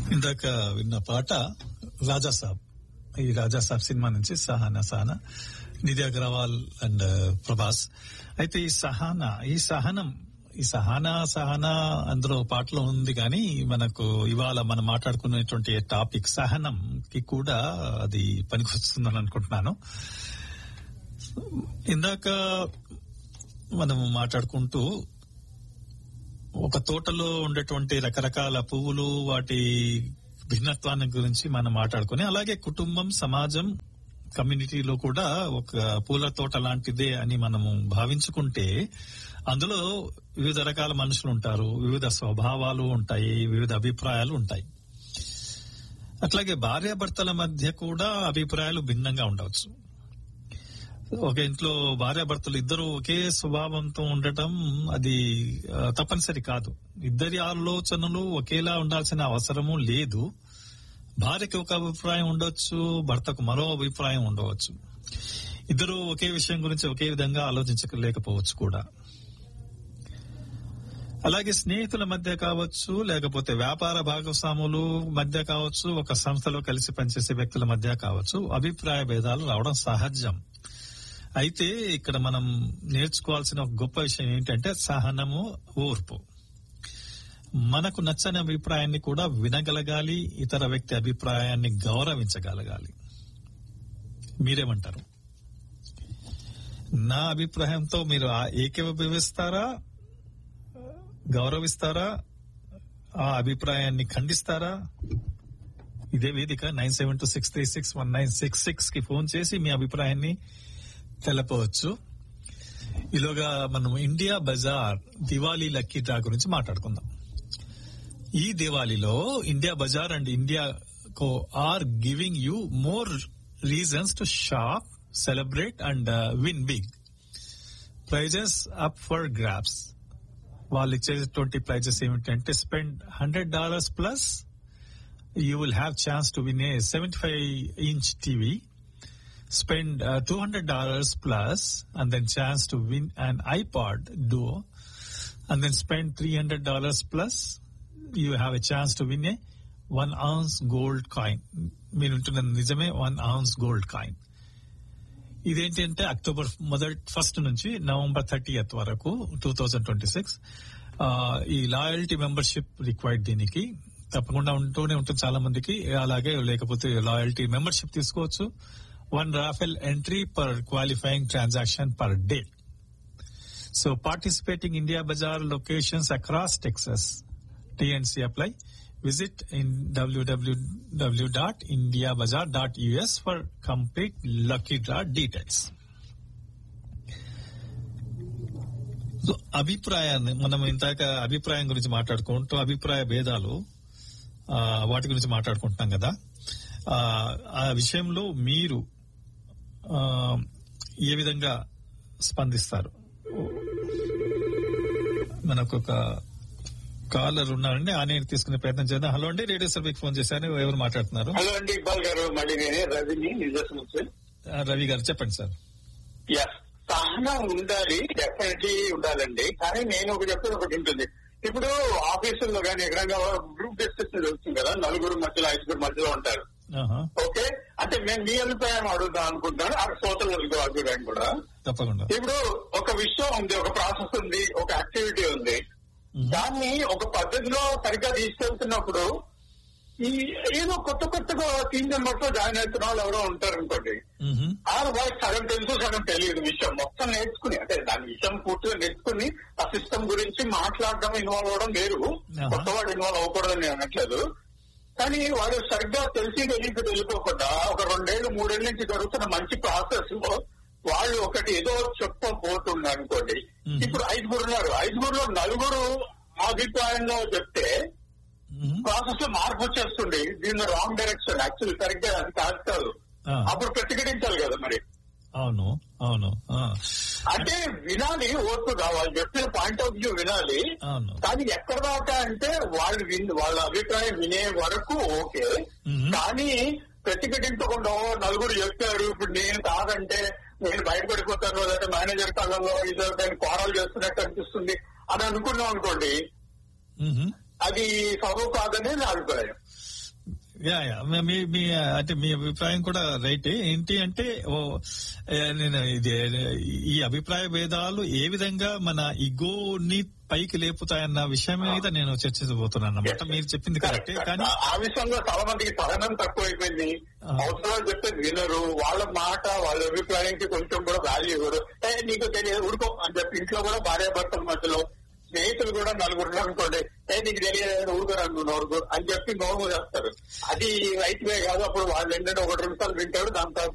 ఇందాక విన్న పాట రాజా సాబ్ ఈ రాజా సాబ్ సినిమా నుంచి సహానా సహనా నిధి అగర్వాల్ అండ్ ప్రభాస్ అయితే ఈ సహానా ఈ సహనం ఈ సహానా సహనా అందులో పాటలో ఉంది కానీ మనకు ఇవాళ మనం మాట్లాడుకునేటువంటి టాపిక్ సహనం కి కూడా అది పనికొస్తుందని అనుకుంటున్నాను ఇందాక మనము మాట్లాడుకుంటూ ఒక తోటలో ఉండేటువంటి రకరకాల పువ్వులు వాటి భిన్నత్వాన్ని గురించి మనం మాట్లాడుకుని అలాగే కుటుంబం సమాజం కమ్యూనిటీలో కూడా ఒక పూల తోట లాంటిదే అని మనము భావించుకుంటే అందులో వివిధ రకాల మనుషులు ఉంటారు వివిధ స్వభావాలు ఉంటాయి వివిధ అభిప్రాయాలు ఉంటాయి అట్లాగే భార్యాభర్తల మధ్య కూడా అభిప్రాయాలు భిన్నంగా ఉండవచ్చు ఒక ఇంట్లో భార్యాభర్తలు ఇద్దరు ఒకే స్వభావంతో ఉండటం అది ఆ, తప్పనిసరి కాదు ఇద్దరి ఆలోచనలు ఒకేలా ఉండాల్సిన అవసరము లేదు భార్యకి ఒక అభిప్రాయం ఉండొచ్చు భర్తకు మరో అభిప్రాయం ఉండవచ్చు ఇద్దరు ఒకే విషయం గురించి ఒకే విధంగా ఆలోచించలేకపోవచ్చు కూడా అలాగే స్నేహితుల మధ్య కావచ్చు లేకపోతే వ్యాపార భాగస్వాములు మధ్య కావచ్చు ఒక సంస్థలో కలిసి పనిచేసే వ్యక్తుల మధ్య కావచ్చు అభిప్రాయ భేదాలు రావడం సహజం అయితే ఇక్కడ మనం నేర్చుకోవాల్సిన ఒక గొప్ప విషయం ఏంటంటే సహనము ఓర్పు మనకు నచ్చని అభిప్రాయాన్ని కూడా వినగలగాలి ఇతర వ్యక్తి అభిప్రాయాన్ని గౌరవించగలగాలి మీరేమంటారు నా అభిప్రాయంతో మీరు ఆ ఏకీభవిస్తారా గౌరవిస్తారా ఆ అభిప్రాయాన్ని ఖండిస్తారా ఇదే వేదిక nine seven two six three six one nine six six కి ఫోన్ చేసి మీ అభిప్రాయాన్ని తెలపవచ్చు ఈలోగా మనం India Bazaar Diwali lucky draw గురించి మాట్లాడుకుందాం ఈ దివాళీలో India Bazaar and India Co are giving you more reasons to shop celebrate and win big prizes up for grabs వాళ్ళు ఇచ్చేటువంటి ప్రైజెస్ ఏమిటంటే spend hundred dollars plus you will have chance to win a seventy five inch TV spend uh, $200 plus and then chance to win an iPod Duo and then spend $300 plus you have a chance to win a one ounce gold coin మీరు ఉంటున్న నిజమే one ounce gold coin ఇదేంటంటే October మొదటి first నుంచి November thirtieth వరకు two thousand twenty six ఈ loyalty membership required దీనికి తప్పకుండా ఉంటూనే ఉంటుంది చాలా మందికి అలాగే లేకపోతే లాయల్టీ మెంబర్షిప్ తీసుకోవచ్చు one raffle entry per qualifying transaction per day. So participating India Bazaar locations across Texas. TNC apply. Visit in www.indiabazaar.us for complete lucky draw details. So అభిప్రాయాన్ని మనం ఇంతాక అభిప్రాయం గురించి మాట్లాడుకుంటూ అభిప్రాయ భేదాలు ఆ, వాటి గురించి మాట్లాడుకుంటున్నాం కదా ఆ, ఆ విషయంలో మీరు ఆ, ఏ విధంగా స్పందిస్తారు మనకు ఒక కాలర్ ఉన్నారండి ఆయన తీసుకునే ప్రయత్నం చేద్దాం హలో అండి రేడియో సర్వీకి ఫోన్ చేశాను ఎవరు మాట్లాడుతున్నారు హలో అండి ఇక్బాల్ గారు మళ్ళీ నేనే రవిని నిజస్ నుంచి ఆ, రవి గారు చెప్పండి సార్ యా సహనం ఉండాలి డెఫినెట్లీ ఉండాలండి కానీ నేను ఒక చెప్పేది ఒకటి ఉంటుంది ఇప్పుడు ఆఫీసుల్లో కానీ ఎక్కడైనా గ్రూప్ డిస్కషన్ జరుగుతుంది కదా నలుగురు మధ్యలో ఐదుగురు మధ్యలో ఉంటారు ఆహా, ఓకే అంటే నేను మీ అభిప్రాయం అడుగుదాం అనుకుంటాను ఆ శ్రోతలు అభిప్రాయం కూడా తప్పకుండా ఇప్పుడు ఒక విషయం ఉంది ఒక ప్రాసెస్ ఉంది ఒక యాక్టివిటీ ఉంది మ్మ్. దాన్ని ఒక పద్ధతిలో సరిగ్గా తీసుకెళ్తున్నప్పుడు ఈ ఏదో కొత్త కొత్తగా టీమ్ మెంబర్స్ లో జాయిన్ అవుతున్న వాళ్ళు ఎవరో ఉంటారు అనుకోండి మ్మ్. ఆ వాళ్ళకి సగం తెలుసు సగం తెలియదు విషయం మొత్తం నేర్చుకుని అంటే దాని విషయం పూర్తిగా నేర్చుకుని ఆ సిస్టమ్ గురించి మాట్లాడడం ఇన్వాల్వ్ అవ్వడం వేరు ఆహా. కొత్త వాడు ఇన్వాల్వ్ అవ్వకూడదని నేను అనట్లేదు కానీ వాడు సరిగ్గా తెలిసి తెలియక వెళ్ళిపోకుండా ఒక రెండేళ్లు మూడేళ్ల నుంచి జరుగుతున్న మంచి ప్రాసెస్ లో వాళ్ళు ఒకటి ఏదో చెప్పబోతుంది అనుకోండి మ్మ్. ఇప్పుడు ఐదుగురు ఉన్నారు ఐదుగురులో నలుగురు అభిప్రాయంలో చెప్తే మ్మ్. ప్రాసెస్ లో మార్పు వచ్చేస్తుంది దీన్ని రాంగ్ డైరెక్షన్ యాక్చువల్లీ సరిగ్గా అది కాదు కాదు ఆ, అప్పుడు ప్రతిఘటించాలి కదా మరి అవును అవును ఆ, అంటే వినాలి ఓర్పు కావాలి చెప్పిన పాయింట్ ఆఫ్ వ్యూ వినాలి అవును కానీ ఎక్కడ దాకా అంటే వాళ్ళు విన్ వాళ్ళ అభిప్రాయం వినే వరకు ఓకే మ్మ్. కానీ ప్రతిఘటించకుండా "ఓ, నలుగురు చెప్పారు ఇప్పుడు నేను కాదంటే నేను బయటపడిపోతాను లేదంటే మేనేజర్ కాలంలో ఇదో దాన్ని కోరాలు చేస్తున్నట్టు అనిపిస్తుంది అని అనుకున్నాం అనుకోండి మ్మ్. అది సబబు కాదని నా అభిప్రాయం యా యా మీ- మీ మీ అంటే మీ అభిప్రాయం కూడా రైట్ ఏంటి అంటే ఓ, ఏ, నేను ఇది ఈ అభిప్రాయ భేదాలు ఏ విధంగా మన ఇగోని పైకి లేపుతాయన్న విషయం మీద నేను చర్చించబోతున్నాను అన్నమాట మీరు చెప్పింది కరెక్టే కానీ ఆ విషయంలో చాలా మందికి సహనం తక్కువైపోయింది ఆ. అవసరాలు చెప్తే వినరు వాళ్ళ మాట వాళ్ళ అభిప్రాయానికి కొంచెం కూడా వాల్యూ ఇవ్వరు ఏ నీకు తెలియదు ఉడుకో అని చెప్పి ఇంట్లో కూడా భార్యాభర్తల మధ్యలో స్నేహితులు కూడా నలుగురు అనుకోండి ఏ నీకు తెలియదు ఊరుకోరు నువ్వు నోరుకో అని చెప్పి నోరు చేస్తారు అది రైట్ వే కాదు అప్పుడు వాళ్ళు ఏంటంటే ఒకటి రెండు సార్లు వింటాడు దాని తర్వాత